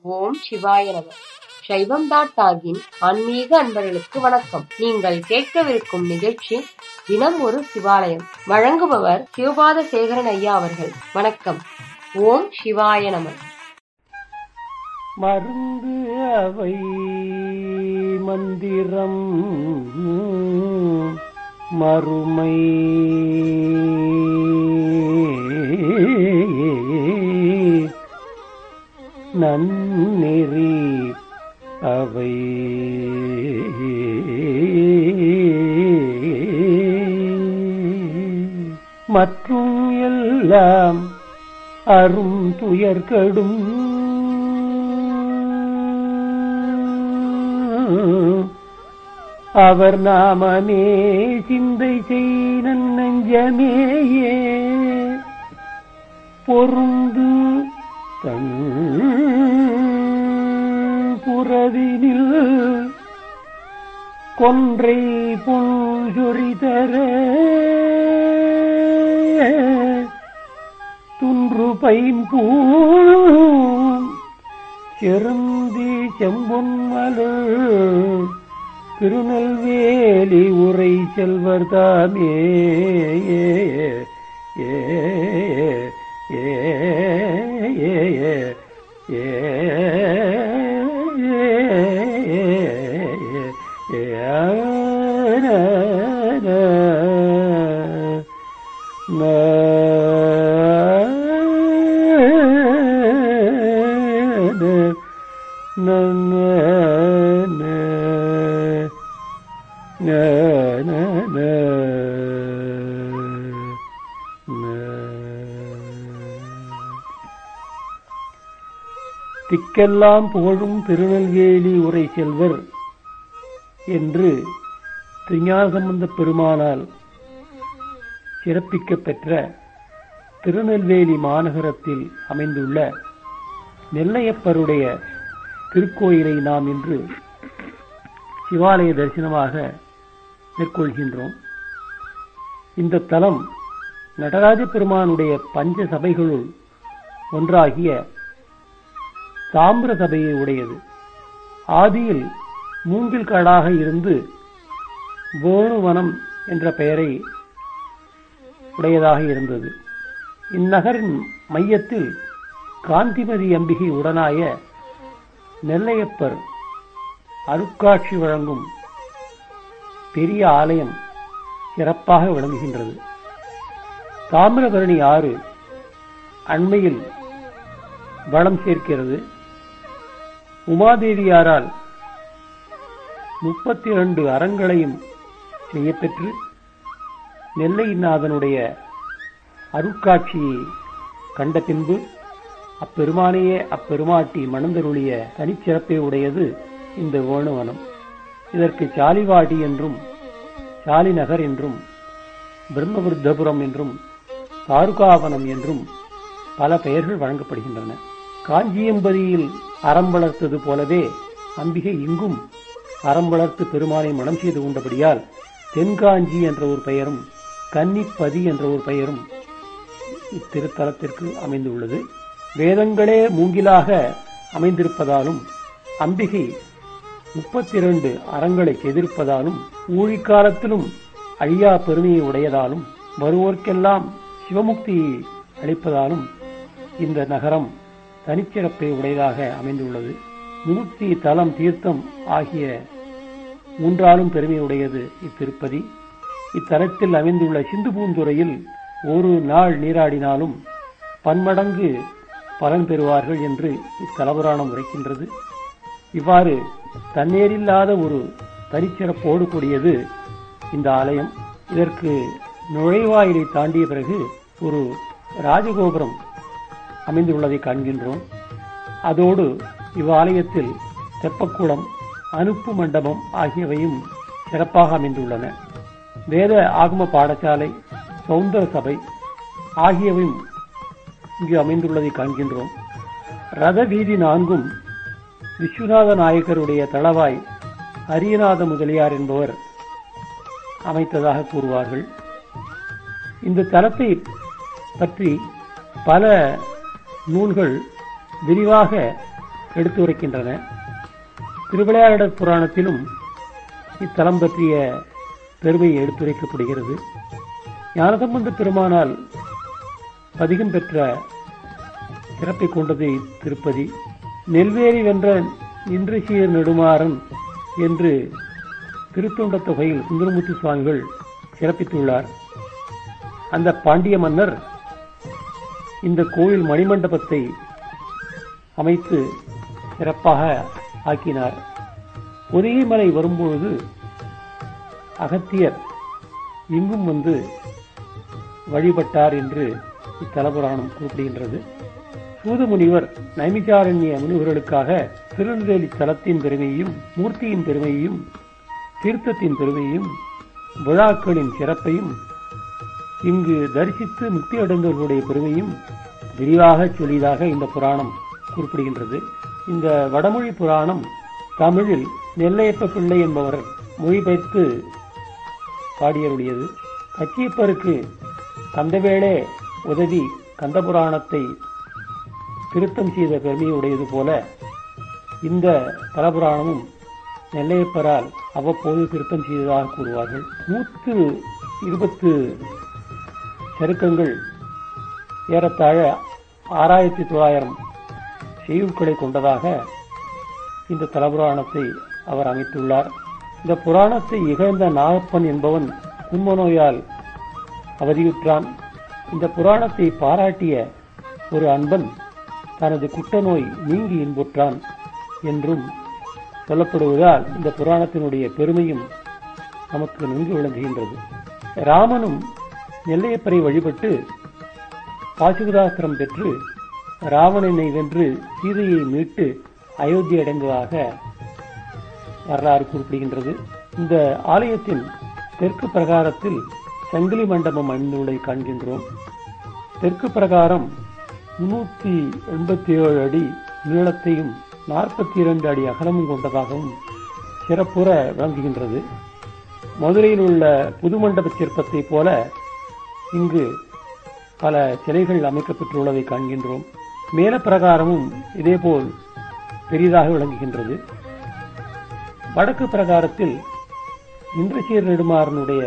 ஓம் சிவாய நம சைவம் டாட் டாகின் ஆன்மீக அன்பர்களுக்கு வணக்கம் நீங்கள் கேட்கவிருக்கும் நிகழ்ச்சி தினம் ஒரு சிவாலயம் வழங்குபவர் சிவபாத சேகரன் ஐயா அவர்கள் வணக்கம் ஓம் சிவாய நம மருந்து அவை மந்திரம் மறுமை நன்னெறி அவை மற்றும் எல்லாம் அரும் துயர்கடும் அவர் நாமமே சிந்தை செய் நெஞ்சமேயே பொருந்து தன் புறவினில் கொன்றை பொஞ்சொறி தர துன்று பைம்பூம் செருந்தி செம்பொன் மலர் திருநெல்வேலி உரை செல்வர் தாமே ஏ ஏ ஏ ஏ ஏ திக்கெல்லாம் புகழும் திருநெல்வேலி உரை செல்வர் என்று திருஞானசம்பந்த பெருமானால் சிறப்பிக்கப் பெற்ற திருநெல்வேலி மாநகரத்தில் அமைந்துள்ள நெல்லையப்பருடைய திருக்கோயிலை நாம் இன்று சிவாலய தரிசனமாக மேற்கொள்கின்றோம் இந்த தலம் நடராஜ பெருமானுடைய பஞ்ச சபைகளுள் ஒன்றாகிய தாமிர சபையை உடையது ஆதியில் மூங்கில் காடாக இருந்து வேணுவனம் என்ற பெயரை உடையதாக இருந்தது இந்நகரின் மையத்தில் காந்திமதி அம்பிகை உடனாய நெல்லையப்பர் அருட்காட்சி வழங்கும் பெரிய ஆலயம் சிறப்பாக விளங்குகின்றது தாமிரபரணி ஆறு அண்மையில் வளம் சேர்க்கிறது உமாதேவியாரால் முப்பத்தி இரண்டு அறங்களையும் செய்யப்பெற்று நெல்லைநாதனுடைய அருட்காட்சியை கண்ட பின்பு அப்பெருமானையே அப்பெருமாட்டி மணந்தருளிய தனிச்சிறப்பை உடையது இந்த வேணுவனம் இதற்கு சாலிவாடி என்றும் சாலிநகர் என்றும் பிரம்மவிருத்தபுரம் என்றும் தாருகாவனம் என்றும் பல பெயர்கள் வழங்கப்படுகின்றன காஞ்சியம்பதியில் அறம் வளர்த்தது போலவே அம்பிகை இங்கும் அறம் வளர்த்து பெருமானை மனம் செய்து கொண்டபடியால் தென்காஞ்சி என்ற ஒரு பெயரும் கன்னிப்பதி என்ற ஒரு பெயரும் இத்திருத்தலத்திற்கு அமைந்துள்ளது வேதங்களே மூங்கிலாக அமைந்திருப்பதாலும் அம்பிகை முப்பத்தி இரண்டு அறங்களை எதிர்ப்பதாலும் ஊழிக்காலத்திலும் அழியா பெருமையை உடையதாலும் வருவோர்க்கெல்லாம் சிவமுக்தியை அளிப்பதாலும் இந்த நகரம் தனிச்சிறப்பை உடையதாக அமைந்துள்ளது மூர்த்தி தலம் தீர்த்தம் ஆகிய மூன்றாலும் பெருமையுடையது இத்திருப்பதி இத்தலத்தில் அமைந்துள்ள சிந்து பூந்துறையில் ஒரு நாள் நீராடினாலும் பன்மடங்கு பலன் பெறுவார்கள் என்று இத்தலபுராணம் உரைக்கின்றது இவ்வாறு தண்ணீரில்லாத ஒரு தனிச்சிறப்போடு கூடியது இந்த ஆலயம் இதற்கு நுழைவாயிலை தாண்டிய பிறகு ஒரு ராஜகோபுரம் அமைந்துள்ளதை காண்கின்றோம் அதோடு இவ்வாலயத்தில் தெப்பக்குளம் அனுப்பு மண்டபம் ஆகியவையும் சிறப்பாக அமைந்துள்ளன வேத ஆகம பாடசாலை சௌந்தர சபை ஆகியவையும் இங்கு அமைந்துள்ளதை காண்கின்றோம் ரத வீதி நான்கும் விஸ்வநாத நாயக்கருடைய தளவாய் அரியநாத முதலியார் என்பவர் அமைத்ததாக கூறுவார்கள் இந்த தலத்தை பற்றி பல நூல்கள் விரிவாக எடுத்துரைக்கின்றன திருவிளையாடற் புராணத்திலும் இத்தலம் பற்றிய பெருமை எடுத்துரைக்கப்படுகிறது ஞானசம்பந்த பெருமானால் பதிகம் பெற்ற சிறப்பை கொண்டது திருப்பதி நெல்வேலி வென்ற இந்திரசீர் நெடுமாறன் என்று திருத்தொண்ட தொகையில் சுந்தரமூர்த்தி சுவாமிகள் சிறப்பித்துள்ளார் அந்த பாண்டிய மன்னர் இந்த கோயில் மணிமண்டபத்தை அமைத்து சிறப்பாக ஆக்கினார் பொதிகை மலை வரும்பொழுது அகத்தியர் இங்கும் வந்து வழிபட்டார் என்று இத்தலபுராணம் குறிப்பிடுகின்றது சூதமுனிவர் நைமிச்சாரண்ய முனிவர்களுக்காக திருநெல்வேலி தலத்தின் பெருமையையும் மூர்த்தியின் பெருமையையும் தீர்த்தத்தின் பெருமையும் விழாக்களின் சிறப்பையும் இங்கு தரிசித்து முக்தி அடைந்தவர்களுடைய பெருமையும் விரிவாக சொல்லியதாக இந்த புராணம் குறிப்பிடுகின்றது இந்த வடமொழி புராணம் தமிழில் நெல்லையப்ப பிள்ளை என்பவர் மொழிபெயர்த்து பாடியருடையது கச்சியப்பருக்கு கந்தவேளே உதவி கந்தபுராணத்தை திருத்தம் செய்த பெருமையுடையது போல இந்த தலபுராணமும் நெல்லையப்பரால் அவ்வப்போது திருத்தம் செய்ததாக கூறுவார்கள் நூற்று இருபத்து சருக்கங்கள் ஏறத்தாழ ஆறாயிரத்தி தொள்ளாயிரம் செய்யுட்களை கொண்டதாக இந்த தலபுராணத்தை அவர் அமைத்துள்ளார் இந்த புராணத்தை இகழ்ந்த நாகப்பன் என்பவன் குன்ம நோயால் அவதியுற்றான் இந்த புராணத்தை பாராட்டிய ஒரு அன்பன் தனது குட்ட நோய் நீங்கி இன்புற்றான் என்றும் சொல்லப்படுவதால் இந்த புராணத்தினுடைய பெருமையும் நமக்கு நன்கு விளங்குகின்றது ராமனும் நெல்லையப்பரை வழிபட்டு பாசுபதாஸ்திரம் பெற்று ராவணனை வென்று சீதையை மீட்டு அயோத்தி அடங்குவதாக வரலாறு குறிப்பிடுகின்றது இந்த ஆலயத்தின் தெற்கு பிரகாரத்தில் சங்கிலி மண்டபம் அமைந்துள்ளதை காண்கின்றோம் தெற்கு பிரகாரம் முன்னூத்தி எண்பத்தி ஏழு அடி நீளத்தையும் நாற்பத்தி இரண்டு அடி அகலமும் கொண்டதாகவும் சிறப்புற விளங்குகின்றது மதுரையில் உள்ள புது மண்டப சிற்பத்தை போல இங்கு பல சிலைகள் அமைக்கப்பட்டுள்ளதை காண்கின்றோம் மேல பிரகாரமும் இதேபோல் பெரிதாக விளங்குகின்றது வடக்கு பிரகாரத்தில் இந்திரசீர் நெடுமாறனுடைய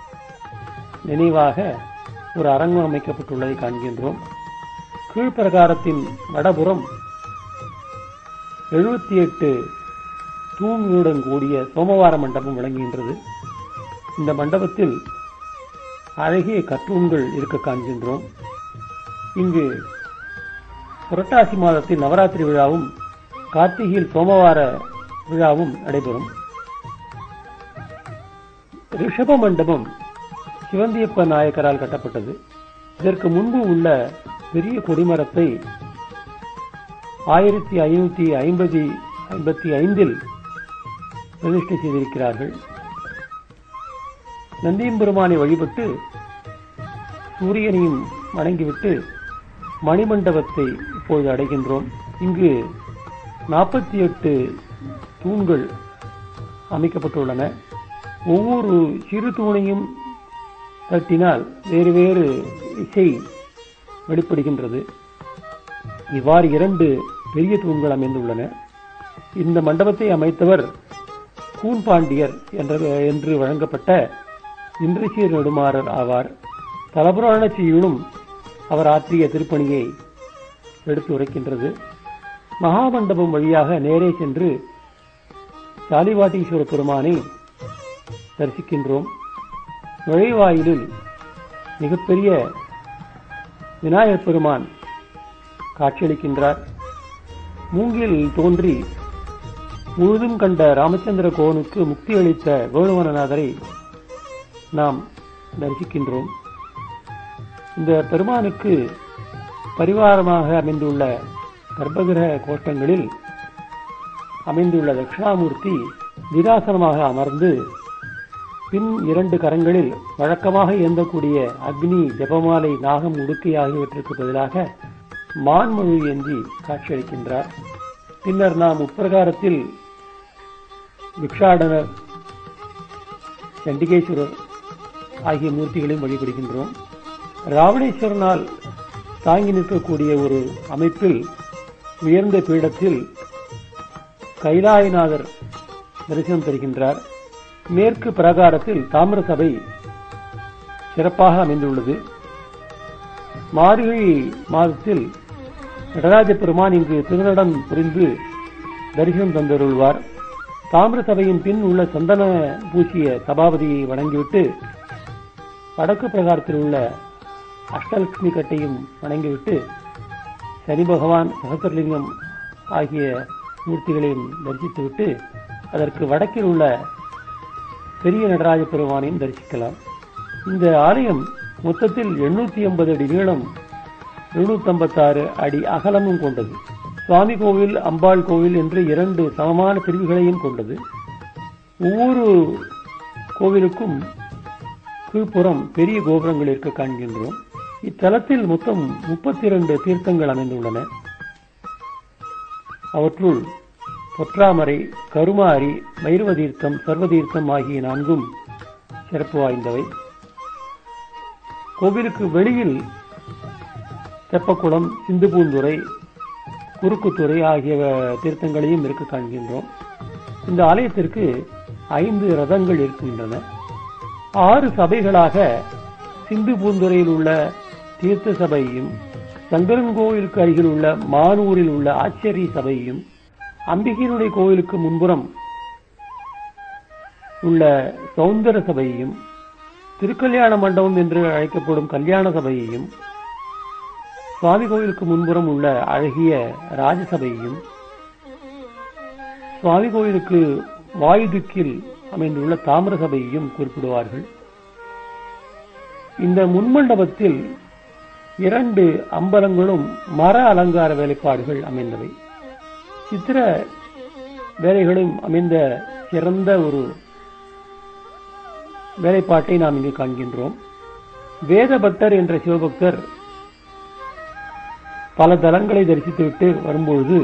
நினைவாக ஒரு அரங்கம் அமைக்கப்பட்டுள்ளதை காண்கின்றோம் கீழ்ப்பிரகாரத்தின் வடபுறம் எழுபத்தி எட்டு தூண்களுடன் கூடிய சோமவார மண்டபம் விளங்குகின்றது இந்த மண்டபத்தில் அழகிய கற்றூன்கள் இருக்க காண்கின்றோம் இங்கு புரட்டாசி மாதத்தில் நவராத்திரி விழாவும் கார்த்திகையில் சோமவார விழாவும் நடைபெறும் ரிஷப மண்டபம் சிவந்தியப்ப நாயக்கரால் கட்டப்பட்டது இதற்கு முன்பு உள்ள பெரிய கொடிமரத்தை ஆயிரத்தி ஐநூத்தி ஐம்பது ஐம்பத்தி ஐந்தில் பிரதிஷ்டை செய்திருக்கிறார்கள் நந்தியம்பெருமானை வழிபட்டு சூரியனையும் வணங்கிவிட்டு மணிமண்டபத்தை இப்பொழுது அடைகின்றோம் இங்கு நாற்பத்தி எட்டு தூண்கள் அமைக்கப்பட்டுள்ளன ஒவ்வொரு சிறு தூணையும் தட்டினால் வேறு வேறு இசை வெளிப்படுகின்றது இவ்வாறு இரண்டு பெரிய தூண்கள் அமைந்துள்ளன இந்த மண்டபத்தை அமைத்தவர் கூன்பாண்டியர் என்ற என்று வழங்கப்பட்ட இந்திரசீர் நெடுமாறர் ஆவார் தலபுராண செய்யுளும் அவர் ஆற்றிய திருப்பணியை எடுத்து உரைக்கின்றது மகாமண்டபம் வழியாக நேரே சென்று சாலிவாட்டீஸ்வர பெருமானை தரிசிக்கின்றோம் நுழைவாயிலில் மிகப்பெரிய விநாயகர் பெருமான் காட்சியளிக்கின்றார் மூங்கில் தோன்றி முழுதும் கண்ட ராமச்சந்திர கோனுக்கு முக்தி அளித்த வேணுவனநாதரை நாம் தரிசிக்கின்றோம் இந்த பெருமானுக்கு பரிவாரமாக அமைந்துள்ள கர்ப்பகிரக கோஷ்டங்களில் அமைந்துள்ள தட்சிணாமூர்த்தி விராசனமாக அமர்ந்து பின் இரண்டு கரங்களில் வழக்கமாக இயந்தக்கூடிய அக்னி ஜபமாலை நாகம் உடுக்கை ஆகியவற்றுக்கு பதிலாக மான்மொழி ஏந்தி காட்சியளிக்கின்றார் பின்னர் நாம் உட்பிரகாரத்தில் பிக்ஷாடனர் சண்டிகேஸ்வரர் ஆகிய மூர்த்திகளையும் வழிபடுகின்றோம் ராவணேஸ்வரனால் தாங்கி நிற்கக்கூடிய ஒரு அமைப்பில் உயர்ந்த பீடத்தில் கைலாயநாதர் தரிசனம் தருகின்றார் மேற்கு பிரகாரத்தில் தாமிர சபை சிறப்பாக அமைந்துள்ளது மார்கழி மாதத்தில் நடராஜ பெருமான் இங்கு திருநடம் புரிந்து தரிசனம் தந்தருள்வார் தாமிர சபையின் பின் உள்ள சந்தன பூசிய சபாபதியை வணங்கிவிட்டு வடக்கு பிரகாரத்தில் உள்ள அஷ்டலட்சுமி கட்டையும் வணங்கிவிட்டு சனி பகவான் சகசரலிங்கம் ஆகிய மூர்த்திகளையும் தரிசித்துவிட்டு அதற்கு வடக்கில் உள்ள பெரிய நடராஜ பெருமானையும் தரிசிக்கலாம் இந்த ஆலயம் மொத்தத்தில் எண்ணூத்தி ஐம்பது அடி நீளம் எழுநூத்தி அடி அகலமும் கொண்டது சுவாமி கோவில் அம்பாள் கோவில் என்று இரண்டு சமமான பிரிவுகளையும் கொண்டது ஒவ்வொரு கோவிலுக்கும் கீழ்ப்புறம் பெரிய கோபுரங்கள் இருக்க காண்கின்றோம் இத்தலத்தில் மொத்தம் முப்பத்தி இரண்டு தீர்த்தங்கள் அமைந்துள்ளன அவற்றுள் பொற்றாமரை கருமாரி வைரவ தீர்த்தம் சர்வதீர்த்தம் ஆகிய நான்கும் சிறப்பு வாய்ந்தவை கோவிலுக்கு வெளியில் தெப்பக்குளம் சிந்துபூந்துறை குறுக்குத்துறை ஆகிய தீர்த்தங்களையும் இருக்க காண்கின்றோம் இந்த ஆலயத்திற்கு ஐந்து ரதங்கள் இருக்கின்றன ஆறு சபைகளாக சிந்து பூந்துறையில் உள்ள தீர்த்த சபையும் சங்கரன் கோவிலுக்கு அருகில் உள்ள மானூரில் உள்ள ஆச்சரிய சபையும் அம்பிகையினுடைய கோவிலுக்கு முன்புறம் உள்ள சௌந்தர சபையையும் திருக்கல்யாண மண்டபம் என்று அழைக்கப்படும் கல்யாண சபையையும் சுவாமி கோவிலுக்கு முன்புறம் உள்ள அழகிய ராஜசபையையும் சுவாமி கோவிலுக்கு வாயு திக்கில் அமைந்துள்ள தாமிர சபையையும் குறிப்பிடுவார்கள் இந்த முன்மண்டபத்தில் இரண்டு அம்பலங்களும் மர அலங்கார வேலைப்பாடுகள் அமைந்தவை சித்திர வேலைகளும் அமைந்த சிறந்த ஒரு வேலைப்பாட்டை நாம் இங்கு காண்கின்றோம் வேதபட்டர் என்ற சிவபக்தர் பல தலங்களை தரிசித்துவிட்டு வரும்பொழுது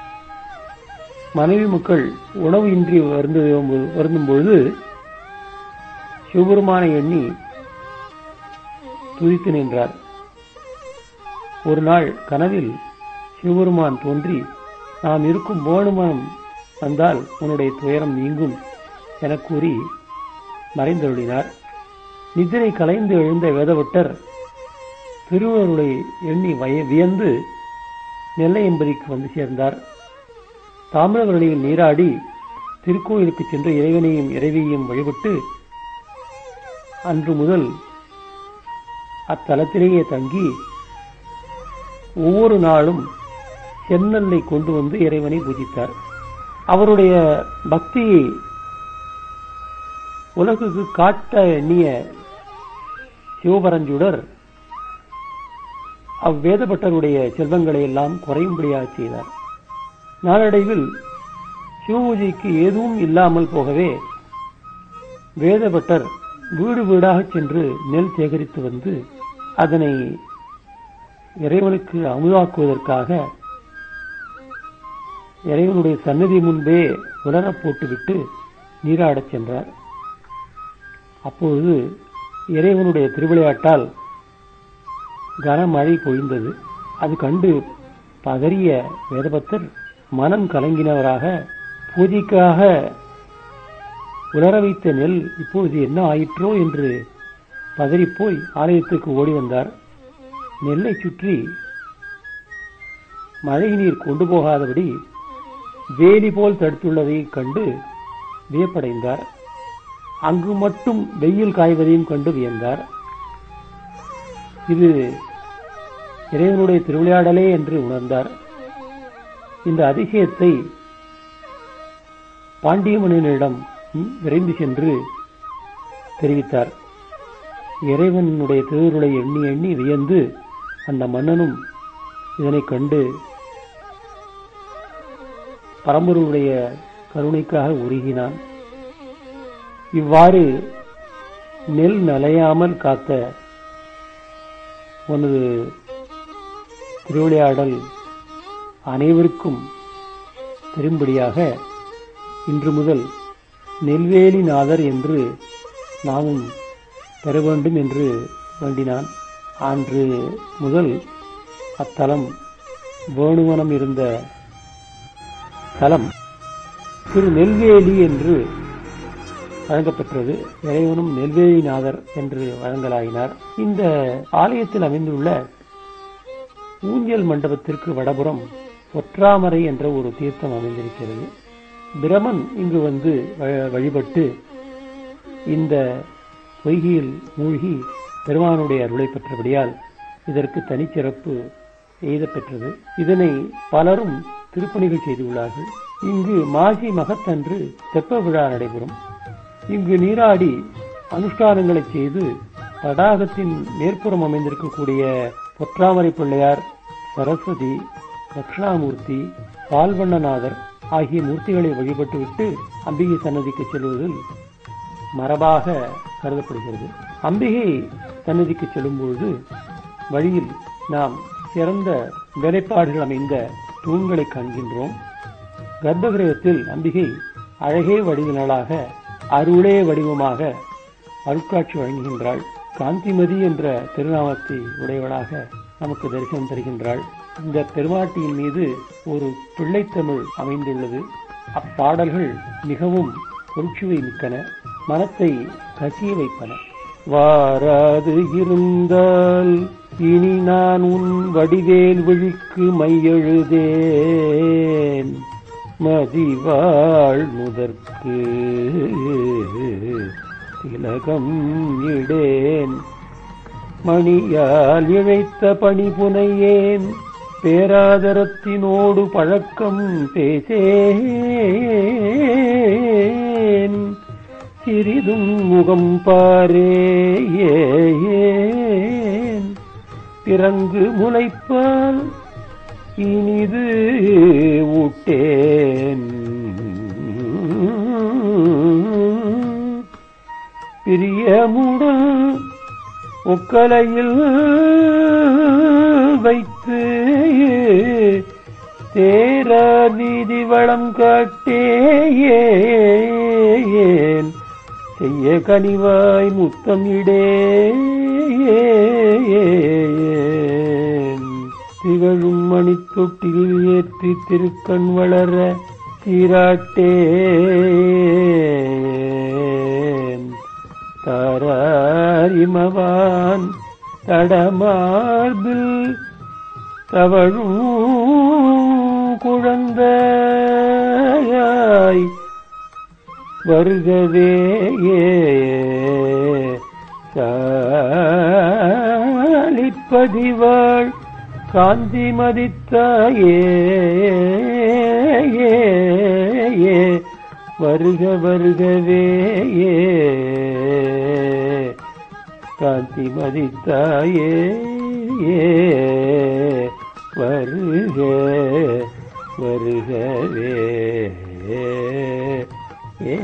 மனைவி மக்கள் உணவு இன்றி வருந்தும் பொழுது சிவபெருமானை எண்ணி துதித்து நின்றார் ஒரு நாள் கனவில் சிவபெருமான் தோன்றி நாம் இருக்கும் போனுமனம் வந்தால் உன்னுடைய துயரம் நீங்கும் என கூறி மறைந்தருளினார் நிதிரை கலைந்து எழுந்த வேதவட்டர் திருவருளை எண்ணி வய வியந்து நெல்லை என்பதிக்கு வந்து சேர்ந்தார் தாமிரவரணியில் நீராடி திருக்கோயிலுக்கு சென்று இறைவனையும் இறைவியையும் வழிபட்டு அன்று முதல் அத்தலத்திலேயே தங்கி ஒவ்வொரு நாளும் சென்னல்லை கொண்டு வந்து இறைவனை பூஜித்தார் அவருடைய பக்தியை உலகுக்கு காட்ட எண்ணிய சிவபரஞ்சுடர் அவ்வேதப்பட்டருடைய செல்வங்களை எல்லாம் குறையும்படியாக செய்தார் நாளடைவில் சிவபூஜைக்கு எதுவும் இல்லாமல் போகவே வேதபட்டர் வீடு வீடாக சென்று நெல் சேகரித்து வந்து அதனை இறைவனுக்கு அமுதாக்குவதற்காக இறைவனுடைய சன்னதி முன்பே உலர போட்டுவிட்டு நீராடச் சென்றார் அப்பொழுது இறைவனுடைய திருவிளையாட்டால் கனமழை பொழிந்தது அது கண்டு பதறிய வேதபத்தர் மனம் கலங்கினவராக பூஜைக்காக உலர வைத்த நெல் இப்பொழுது என்ன ஆயிற்றோ என்று பதறிப்போய் ஆலயத்துக்கு ஓடி வந்தார் நெல்லை சுற்றி மழை நீர் கொண்டு போகாதபடி வேலி போல் தடுத்துள்ளதை கண்டு வியப்படைந்தார் அங்கு மட்டும் வெயில் காய்வதையும் கண்டு வியந்தார் இது இறைவனுடைய திருவிளையாடலே என்று உணர்ந்தார் இந்த அதிசயத்தை பாண்டியமன்னனிடம் விரைந்து சென்று தெரிவித்தார் இறைவனுடைய திருவுருளை எண்ணி எண்ணி வியந்து அந்த மன்னனும் இதனை கண்டு பரம்பொருளுடைய கருணைக்காக உருகினான் இவ்வாறு நெல் நலையாமல் காத்த உனது திருவிளையாடல் அனைவருக்கும் தெரியும்படியாக இன்று முதல் நெல்வேலி நாதர் என்று நாமும் பெற வேண்டும் என்று வேண்டினான் அன்று முதல் அத்தலம் வேணுவனம் இருந்த தலம் திரு நெல்வேலி என்று வழங்கப்பெற்றது இறைவனும் நெல்வேலிநாதர் என்று வழங்கலாயினார் இந்த ஆலயத்தில் அமைந்துள்ள ஊஞ்சல் மண்டபத்திற்கு வடபுறம் ஒற்றாமரை என்ற ஒரு தீர்த்தம் அமைந்திருக்கிறது பிரமன் இங்கு வந்து வ- வழிபட்டு இந்த பொய்கையில் மூழ்கி பெருமானுடைய அருளை பெற்றபடியால் இதற்கு தனிச்சிறப்பு எய்தப் பெற்றது இதனை பலரும் திருப்பணிகள் செய்துள்ளார்கள் இங்கு மாசி மகத்தன்று தெப்ப விழா நடைபெறும் இங்கு நீராடி அனுஷ்டானங்களை செய்து தடாகத்தின் மேற்புறம் அமைந்திருக்கக்கூடிய பொற்றாமரை பிள்ளையார் சரஸ்வதி தட்சிணாமூர்த்தி பால்வண்ணநாதர் ஆகிய மூர்த்திகளை வழிபட்டுவிட்டு அம்பிகை சன்னதிக்கு செல்வதில் மரபாக கருதப்படுகிறது அம்பிகை சன்னதிக்கு செல்லும்பொழுது வழியில் நாம் சிறந்த வேலைப்பாடுகள் அமைந்த தூண்களை காண்கின்றோம் கர்ப்பகிரகத்தில் அம்பிகை அழகே வடிவினளாக அருளே வடிவமாக அருட்காட்சி வழங்குகின்றாள் காந்திமதி என்ற திருநாமத்தை உடையவளாக நமக்கு தரிசனம் தருகின்றாள் இந்த பெருமாட்டியின் மீது ஒரு பிள்ளைத்தமிழ் அமைந்துள்ளது அப்பாடல்கள் மிகவும் பொருட்சுவை மிக்கன மனத்தை கசிய வைப்பன வாராது இருந்தால் இனி நான் உன் வடிவேல் விழிக்கு மையெழுதேன் மதிவாழ் முதற்கு திலகம் இடேன் மணியால் இழைத்த பணிபுனையேன் பேராதரத்தினோடு பழக்கம் பேசேன் சிறிதும் முகம் பாரேன் பிறங்கு முளைப்பால் இனிது ஊட்டேன் பிரியமுடன் ஒக்கலையில் வைத்து தேர நீதி வளம் காட்டேன் செய்ய கனிவாய் முத்தம் இடேன் திகழும் மணித்தொட்டில் ஏற்றி திருக்கண் வளர சீராட்டேன் தாரிமவான் தடமார்பில் தவழும் குழந்தையாய் வருகவே சாலிப்பதிவாள் காந்தி மதித்தாயே வருக வருகவே காந்தி மதித்தாயே வருக வருகவே ஏ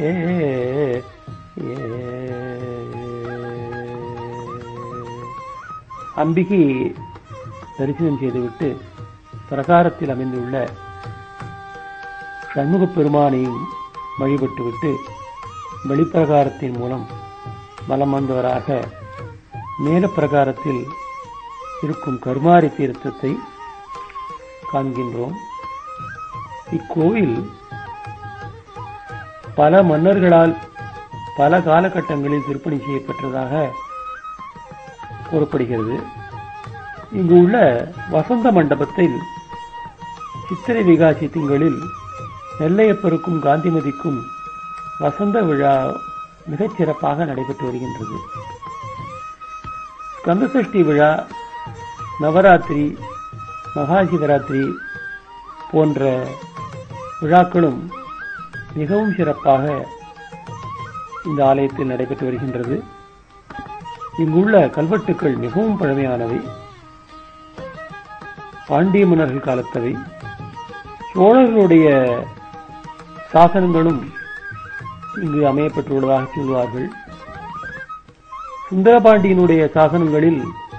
அம்பிகை தரிசனம் செய்துவிட்டு பிரகாரத்தில் அமைந்துள்ள சண்முகப் பெருமானையும் வழிபட்டுவிட்டு வெளிப்பிரகாரத்தின் மூலம் வலம் வந்தவராக மேல பிரகாரத்தில் இருக்கும் கருமாரி தீர்த்தத்தை காண்கின்றோம் இக்கோவில் பல மன்னர்களால் பல காலகட்டங்களில் திருப்பணி செய்யப்பட்டதாக கூறப்படுகிறது இங்கு உள்ள வசந்த மண்டபத்தில் சித்திரை விகாசி திங்களில் நெல்லையப்பருக்கும் காந்திமதிக்கும் வசந்த விழா மிகச் சிறப்பாக நடைபெற்று வருகின்றது கந்தசஷ்டி விழா நவராத்திரி மகா சிவராத்திரி போன்ற விழாக்களும் மிகவும் சிறப்பாக இந்த ஆலயத்தில் நடைபெற்று வருகின்றது இங்குள்ள கல்வெட்டுக்கள் மிகவும் பழமையானவை பாண்டிய மன்னர்கள் காலத்தவை சோழர்களுடைய சாசனங்களும் இங்கு அமையப்பட்டுள்ளதாக சொல்வார்கள் சுந்தரபாண்டியனுடைய சாசனங்களில்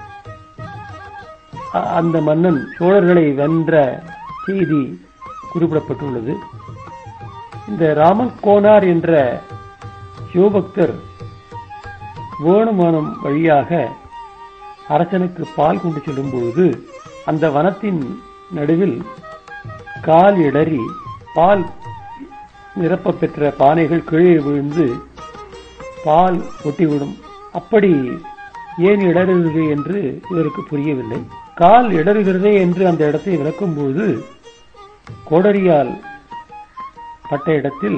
அ- அந்த மன்னன் சோழர்களை வென்ற செய்தி குறிப்பிடப்பட்டுள்ளது இந்த ராமக்கோனார் என்ற சிவபக்தர் வேணுமானம் வழியாக அரசனுக்கு பால் கொண்டு செல்லும் பொழுது அந்த வனத்தின் நடுவில் கால் இடறி பால் நிரப்ப பெற்ற பானைகள் கீழே விழுந்து பால் ஒட்டிவிடும் அப்படி ஏன் இடறுகிறது என்று இவருக்கு புரியவில்லை கால் இடறுகிறதே என்று அந்த இடத்தை விளக்கும்போது கோடரியால் பட்ட இடத்தில்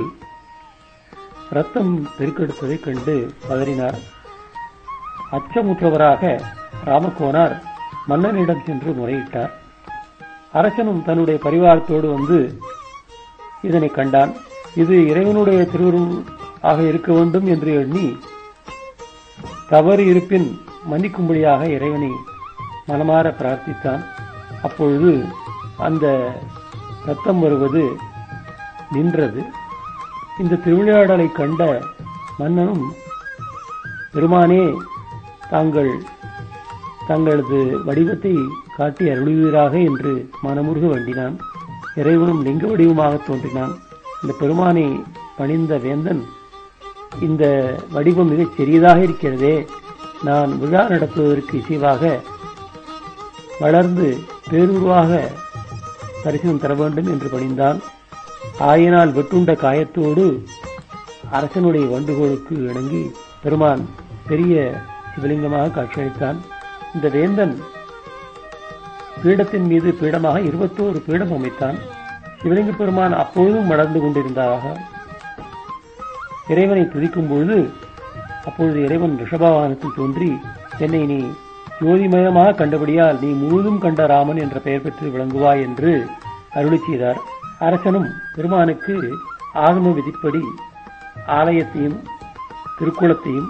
ரத்தம் பெருக்கெடுத்ததைக் கண்டு பதறினார் அச்சமுற்றவராக ராமகோனார் மன்னனிடம் சென்று முறையிட்டார் அரசனும் தன்னுடைய பரிவாரத்தோடு வந்து இதனை கண்டான் இது இறைவனுடைய திருவுருள் ஆக இருக்க வேண்டும் என்று எண்ணி தவறு இருப்பின் மன்னிக்கும்படியாக இறைவனை மனமாற பிரார்த்தித்தான் அப்பொழுது அந்த ரத்தம் வருவது நின்றது இந்த திருவிளையாடலை கண்ட மன்னனும் பெருமானே தாங்கள் தங்களது வடிவத்தை காட்டி அருளுவீராக என்று மனமுருக வேண்டினான் இறைவனும் லிங்க வடிவமாக தோன்றினான் இந்த பெருமானை பணிந்த வேந்தன் இந்த வடிவம் மிகச் சிறியதாக இருக்கிறதே நான் விழா நடத்துவதற்கு இசைவாக வளர்ந்து பேருருவாக தரிசனம் தர வேண்டும் என்று பணிந்தான் ஆயினால் வெட்டுண்ட காயத்தோடு அரசனுடைய வேண்டுகோளுக்கு இணங்கி பெருமான் பெரிய சிவலிங்கமாக காட்சியளித்தான் இந்த வேந்தன் பீடத்தின் மீது பீடமாக இருபத்தோரு பீடம் அமைத்தான் சிவலிங்க பெருமான் அப்பொழுதும் வளர்ந்து கொண்டிருந்ததாக இறைவனை துதிக்கும் பொழுது அப்பொழுது இறைவன் ரிஷபவாகனத்தில் தோன்றி என்னை நீ ஜோதிமயமாக கண்டபடியால் நீ முழுதும் கண்ட ராமன் என்ற பெயர் பெற்று விளங்குவாய் என்று அருளி செய்தார் அரசனும் பெருமானுக்கு ஆகம விதிப்படி ஆலயத்தையும் திருக்குளத்தையும்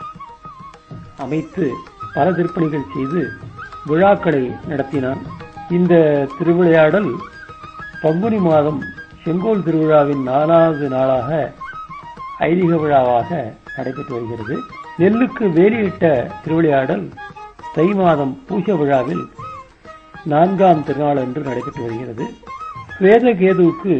அமைத்து பல திருப்பணிகள் செய்து விழாக்களை நடத்தினான் இந்த திருவிளையாடல் பங்குனி மாதம் செங்கோல் திருவிழாவின் நாலாவது நாளாக ஐதீக விழாவாக நடைபெற்று வருகிறது நெல்லுக்கு வேலியிட்ட திருவிளையாடல் தை மாதம் பூச விழாவில் நான்காம் திருநாள் என்று நடைபெற்று வருகிறது ஸ்வேதகேதுவுக்கு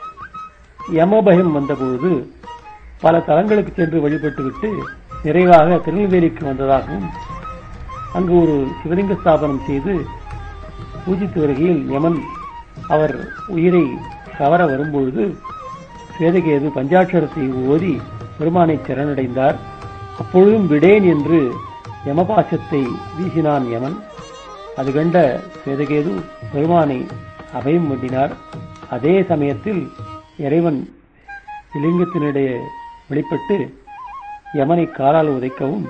யமபயம் வந்தபொழுது பல தலங்களுக்கு சென்று வழிபட்டுவிட்டு நிறைவாக திருநெல்வேலிக்கு வந்ததாகவும் அங்கு ஒரு சிவலிங்க ஸ்தாபனம் செய்து பூஜித்து வருகையில் யமன் அவர் உயிரை கவர வரும்பொழுது ஸ்வேதகேது பஞ்சாட்சரத்தை ஓதி பெருமானை சரணடைந்தார் அப்பொழுதும் விடேன் என்று யமபாசத்தை வீசினான் யமன் அது கண்ட ஸ்வேதகேது பெருமானை அபயம் வேண்டினார் அதே சமயத்தில் இறைவன் இலிங்கத்தினிடையே வெளிப்பட்டு யமனை காலால் உதைக்கவும்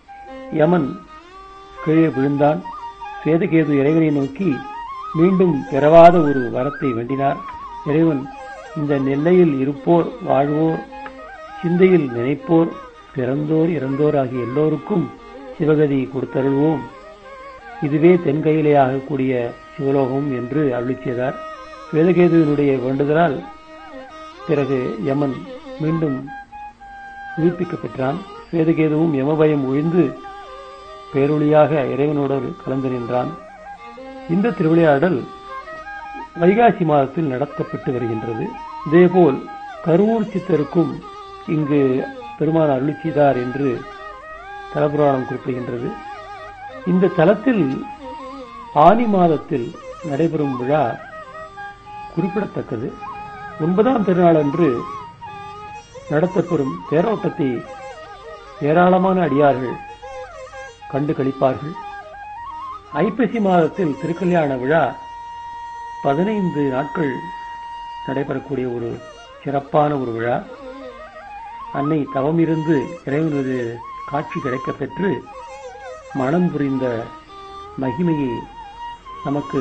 யமன் கீழே விழுந்தான் சேதகேது இறைவனை நோக்கி மீண்டும் பிறவாத ஒரு வரத்தை வேண்டினார் இறைவன் இந்த நெல்லையில் இருப்போர் வாழ்வோர் சிந்தையில் நினைப்போர் பிறந்தோர் இறந்தோர் ஆகிய எல்லோருக்கும் சிவகதி கொடுத்தருள்வோம் இதுவே தென்கையிலே ஆகக்கூடிய சிவலோகம் என்று அருளி செய்தார் வேதகேதுவினுடைய வேண்டுதலால் பிறகு யமன் மீண்டும் உயிர்ப்பிக்க பெற்றான் வேதகேதுவும் யமபயம் ஒழிந்து பேரொழியாக இறைவனோடு கலந்து நின்றான் இந்த திருவிளையாடல் வைகாசி மாதத்தில் நடத்தப்பட்டு வருகின்றது இதேபோல் கருவூர் சித்தருக்கும் இங்கு பெருமான் அருளி செய்தார் என்று தலபுராணம் குறிப்பிடுகின்றது இந்த தலத்தில் ஆனி மாதத்தில் நடைபெறும் விழா குறிப்பிடத்தக்கது ஒன்பதாம் திருநாள் அன்று நடத்தப்பெறும் தேரோட்டத்தை ஏராளமான அடியார்கள் கண்டு கழிப்பார்கள் ஐப்பசி மாதத்தில் திருக்கல்யாண விழா பதினைந்து நாட்கள் நடைபெறக்கூடிய ஒரு சிறப்பான ஒரு விழா அன்னை தவமிருந்து இறைவனது காட்சி கிடைக்கப் பெற்று மனம் புரிந்த மகிமையை நமக்கு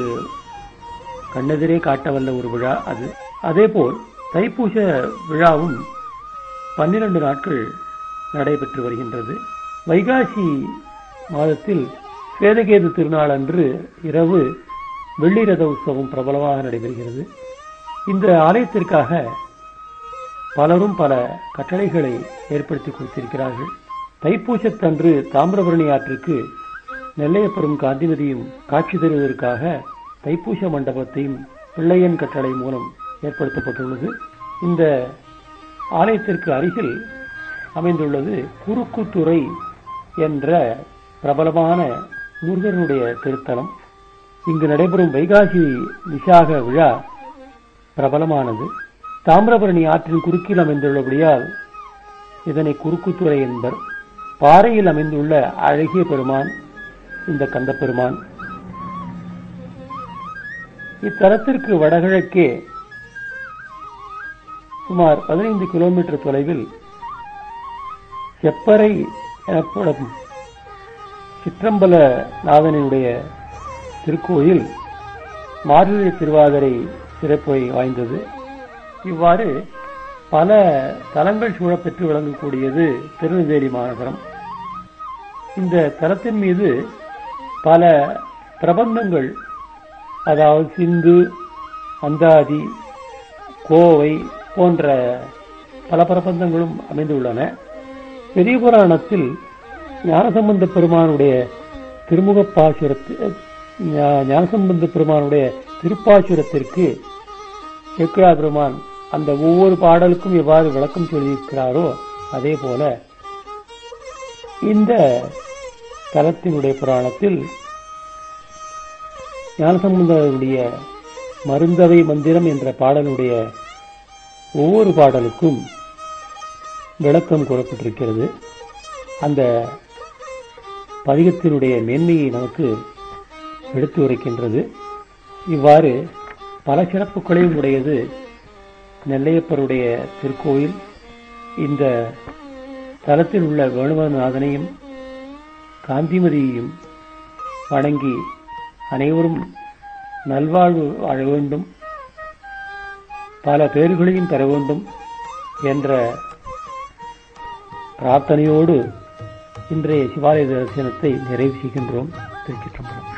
கண்ணெதிரே காட்டவல்ல ஒரு விழா அது அதேபோல் தைப்பூச விழாவும் பன்னிரண்டு நாட்கள் நடைபெற்று வருகின்றது வைகாசி மாதத்தில் சேதகேது திருநாள் அன்று இரவு வெள்ளி ரத உற்சவம் பிரபலமாக நடைபெறுகிறது இந்த ஆலயத்திற்காக பலரும் பல கட்டளைகளை ஏற்படுத்தி கொடுத்திருக்கிறார்கள் தைப்பூசத்தன்று தாமிரபரணி ஆற்றுக்கு நெல்லையப்பெரும் காந்திமதியும் காட்சி தருவதற்காக தைப்பூச மண்டபத்தையும் பிள்ளையன் கட்டளை மூலம் ஏற்படுத்தப்பட்டுள்ளது இந்த ஆலயத்திற்கு அருகில் அமைந்துள்ளது குறுக்குத்துறை என்ற பிரபலமான முருகனுடைய திருத்தலம் இங்கு நடைபெறும் வைகாசி விசாக விழா பிரபலமானது தாமிரபரணி ஆற்றின் குறுக்கில் அமைந்துள்ளபடியால் இதனை குறுக்குத்துறை என்பர் பாறையில் அமைந்துள்ள அழகிய பெருமான் இந்த கந்தப்பெருமான் இத்தலத்திற்கு வடகிழக்கே சுமார் பதினைந்து கிலோமீட்டர் தொலைவில் செப்பறை எனப்படும் சிற்றம்பல நாதனுடைய திருக்கோயில் மார்கழி திருவாதிரை சிறப்பை வாய்ந்தது இவ்வாறு பல தலங்கள் சூழப்பெற்று விளங்கக்கூடியது திருநெல்வேலி மாநகரம் இந்த தலத்தின் மீது பல பிரபந்தங்கள் அதாவது சிந்து அந்தாதி கோவை போன்ற பல பிரபந்தங்களும் அமைந்துள்ளன பெரிய புராணத்தில் ஞானசம்பந்த பெருமானுடைய திருமுகப்பாசுரத்து ஞானசம்பந்த பெருமானுடைய திருப்பாசுரத்திற்கு சேக்கிழா பெருமான் அந்த ஒவ்வொரு பாடலுக்கும் எவ்வாறு விளக்கம் சொல்லியிருக்கிறாரோ அதே போல இந்த தலத்தினுடைய புராணத்தில் ஞானசம்பந்தருடைய மருந்தவை மந்திரம் என்ற பாடலுடைய ஒவ்வொரு பாடலுக்கும் விளக்கம் கூறப்பட்டிருக்கிறது அந்த பதிகத்தினுடைய மேன்மையை நமக்கு எடுத்து உரைக்கின்றது இவ்வாறு பல சிறப்புகளையும் உடையது நெல்லையப்பருடைய திருக்கோயில் இந்த தலத்தில் உள்ள வேணுவநாதனையும் காந்திமதியையும் வணங்கி அனைவரும் நல்வாழ்வு வாழ வேண்டும் பல பேர்களையும் பெற வேண்டும் என்ற பிரார்த்தனையோடு இன்றைய சிவாலய தரிசனத்தை நிறைவு செய்கின்றோம் திருச்சிற்றம்பலம்